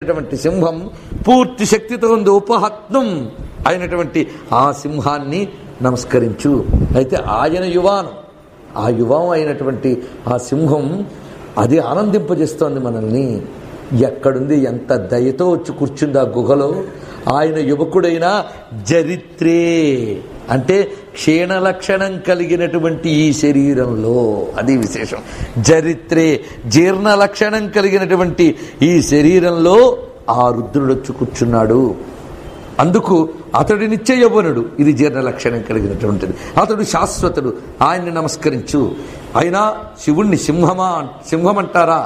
అయినటువంటి సింహం పూర్తి శక్తితో ఉంది ఉపహత్నం అయినటువంటి ఆ సింహాన్ని నమస్కరించు అయితే ఆయన యువానం ఆ యువం అయినటువంటి ఆ సింహం అది ఆనందింపజేస్తోంది మనల్ని ఎక్కడుంది ఎంత దయతో వచ్చి కూర్చుంది ఆ గుహలో ఆయన యువకుడైన జరిత్రే అంటే క్షీణ లక్షణం కలిగినటువంటి ఈ శరీరంలో అది విశేషం జరిత్రే జీర్ణ లక్షణం కలిగినటువంటి ఈ శరీరంలో ఆ రుద్రుడు వచ్చి కూర్చున్నాడు అందుకు అతడి నిత్య యవ్వనుడు ఇది జీర్ణ లక్షణం కలిగినటువంటిది అతడు శాశ్వతుడు ఆయన్ని నమస్కరించు అయినా శివుణ్ణి సింహమా సింహం అంటారా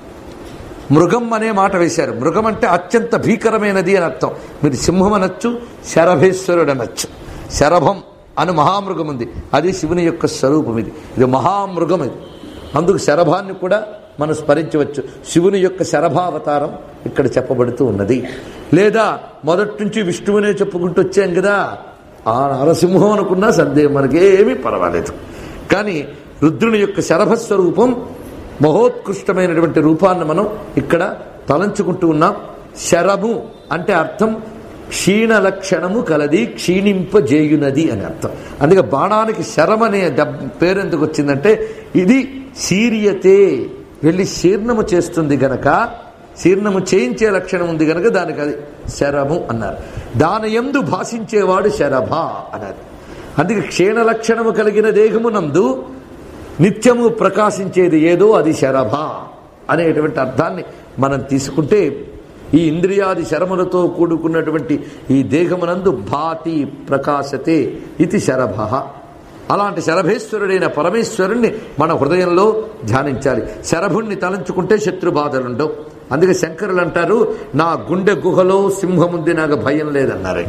మృగం అనే మాట వేశారు మృగం అంటే అత్యంత భీకరమైనది అని అర్థం మీరు సింహం అనొచ్చు శరభేశ్వరుడు అనొచ్చు శరభం అని మహామృగం ఉంది అది శివుని యొక్క స్వరూపం ఇది ఇది మహామృగం ఇది అందుకు శరభాన్ని కూడా మనం స్మరించవచ్చు శివుని యొక్క శరభావతారం ఇక్కడ చెప్పబడుతూ ఉన్నది లేదా మొదటి నుంచి విష్ణువునే చెప్పుకుంటూ వచ్చాం కదా ఆ నరసింహం అనుకున్నా సందేహం మనకేమీ పర్వాలేదు కానీ రుద్రుని యొక్క శరభస్వరూపం మహోత్కృష్టమైనటువంటి రూపాన్ని మనం ఇక్కడ తలంచుకుంటూ ఉన్నాం శరము అంటే అర్థం క్షీణ లక్షణము కలది క్షీణింపజేయునది అని అర్థం అందుకే బాణానికి శరం అనే దెబ్ పేరు ఎందుకు వచ్చిందంటే ఇది శీర్యతే వెళ్ళి శీర్ణము చేస్తుంది గనక శీర్ణము చేయించే లక్షణం ఉంది గనక దానికి అది శరము అన్నారు దాని ఎందు భాషించేవాడు శరభ అన్నారు అందుకే క్షీణ లక్షణము కలిగిన దేహమునందు నిత్యము ప్రకాశించేది ఏదో అది శరభ అనేటువంటి అర్థాన్ని మనం తీసుకుంటే ఈ ఇంద్రియాది శరములతో కూడుకున్నటువంటి ఈ దేహమునందు భాతి ప్రకాశతే ఇది శరభ అలాంటి శరభేశ్వరుడైన పరమేశ్వరుణ్ణి మన హృదయంలో ధ్యానించాలి శరభుణ్ణి తలంచుకుంటే శత్రు బాధలుండవు అందుకే శంకరులు అంటారు నా గుండె గుహలో సింహముంది నాకు భయం లేదన్నారు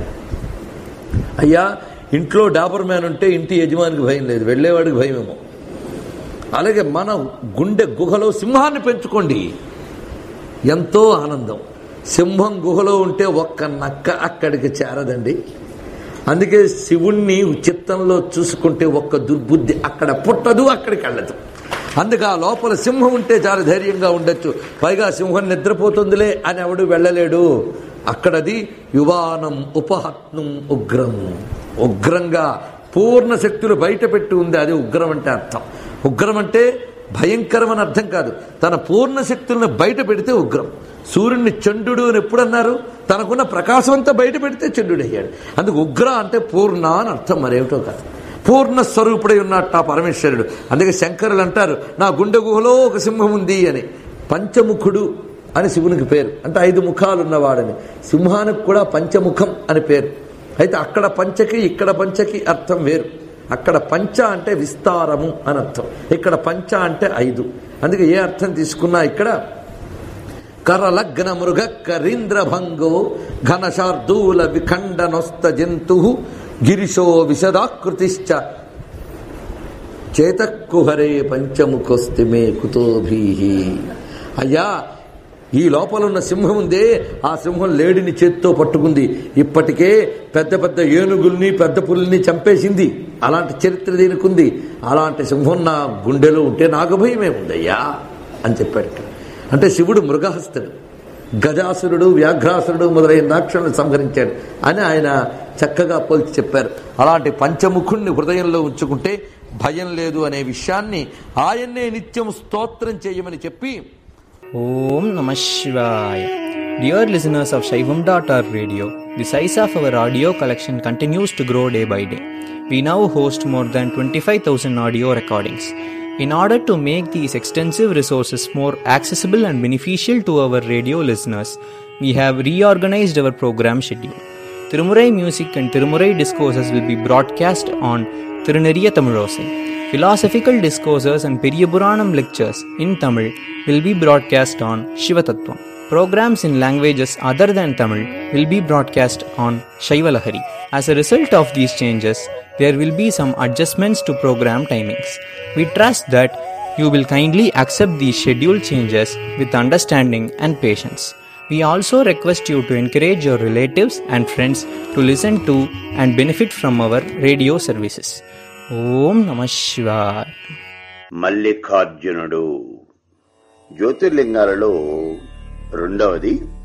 అయ్యా ఇంట్లో డాబర్ మ్యాన్ ఉంటే ఇంటి యజమానికి భయం లేదు వెళ్ళేవాడికి భయమేమో అలాగే మన గుండె గుహలో సింహాన్ని పెంచుకోండి ఎంతో ఆనందం సింహం గుహలో ఉంటే ఒక్క నక్క అక్కడికి చేరదండి అందుకే శివుణ్ణి చిత్తంలో చూసుకుంటే ఒక్క దుర్బుద్ధి అక్కడ పుట్టదు అక్కడికి వెళ్ళదు అందుకే ఆ లోపల సింహం ఉంటే చాలా ధైర్యంగా ఉండొచ్చు పైగా సింహం నిద్రపోతుందిలే అని ఎవడు వెళ్ళలేడు అక్కడది యువానం ఉపహత్నం ఉగ్రం ఉగ్రంగా పూర్ణ శక్తులు బయట పెట్టి ఉంది అది ఉగ్రం అంటే అర్థం ఉగ్రం అంటే భయంకరం అని అర్థం కాదు తన పూర్ణ శక్తులను బయట పెడితే ఉగ్రం సూర్యుడిని చండు అని ఎప్పుడన్నారు తనకున్న ప్రకాశం అంతా బయట పెడితే చండుడయ్యాడు అందుకు ఉగ్ర అంటే పూర్ణ అని అర్థం మరేమిటో కాదు పూర్ణ స్వరూపుడై ఉన్నట్టు ఆ పరమేశ్వరుడు అందుకే శంకరులు అంటారు నా గుండె గుహలో ఒక సింహం ఉంది అని పంచముఖుడు అని శివునికి పేరు అంటే ఐదు ముఖాలు ఉన్నవాడని సింహానికి కూడా పంచముఖం అని పేరు అయితే అక్కడ పంచకి ఇక్కడ పంచకి అర్థం వేరు అక్కడ పంచ అంటే విస్తారము అని అర్థం ఇక్కడ పంచ అంటే ఐదు అందుకే ఏ అర్థం తీసుకున్నా ఇక్కడ కరలగ్న మృగ కరీంద్ర భంగో ఘనశార్దూల విఖండనొస్త జంతు గిరిశో విశదాకృతిశ్చ చేతక్కుహరే పంచముఖొస్తి మే కుతోభీహి అయ్యా ఈ లోపల ఉన్న సింహం ఉందే ఆ సింహం లేడిని చేత్తో పట్టుకుంది ఇప్పటికే పెద్ద పెద్ద ఏనుగుల్ని పెద్ద పుల్ని చంపేసింది అలాంటి చరిత్ర దీనికి ఉంది అలాంటి సింహం నా గుండెలో ఉంటే నాకు భయమే ఉందయ్యా అని చెప్పాడు ఇక్కడ అంటే శివుడు మృగహస్తుడు గజాసురుడు వ్యాఘ్రాసురుడు మొదలైన రాక్షసులను సంహరించాడు అని ఆయన చక్కగా పోల్చి చెప్పారు అలాంటి పంచముఖుణ్ణి హృదయంలో ఉంచుకుంటే భయం లేదు అనే విషయాన్ని ఆయన్నే నిత్యం స్తోత్రం చేయమని చెప్పి Om Namah Shivaya. Dear listeners of Shaivam.org radio, the size of our audio collection continues to grow day by day. We now host more than 25,000 audio recordings. In order to make these extensive resources more accessible and beneficial to our radio listeners, we have reorganized our program schedule. Tirumurai music and Tirumurai discourses will be broadcast on Tiruneriya Tamilosai. Philosophical discourses and Periyapuranam lectures in Tamil will be broadcast on Shivatattvam. Programs in languages other than Tamil will be broadcast on Shaivalahari. As a result of these changes, there will be some adjustments to program timings. We trust that you will kindly accept these schedule changes with understanding and patience. We also request you to encourage your relatives and friends to listen to and benefit from our radio services. ఓం నమ శివాయ మల్లికార్జునుడు జ్యోతిర్లింగాలలో రెండవది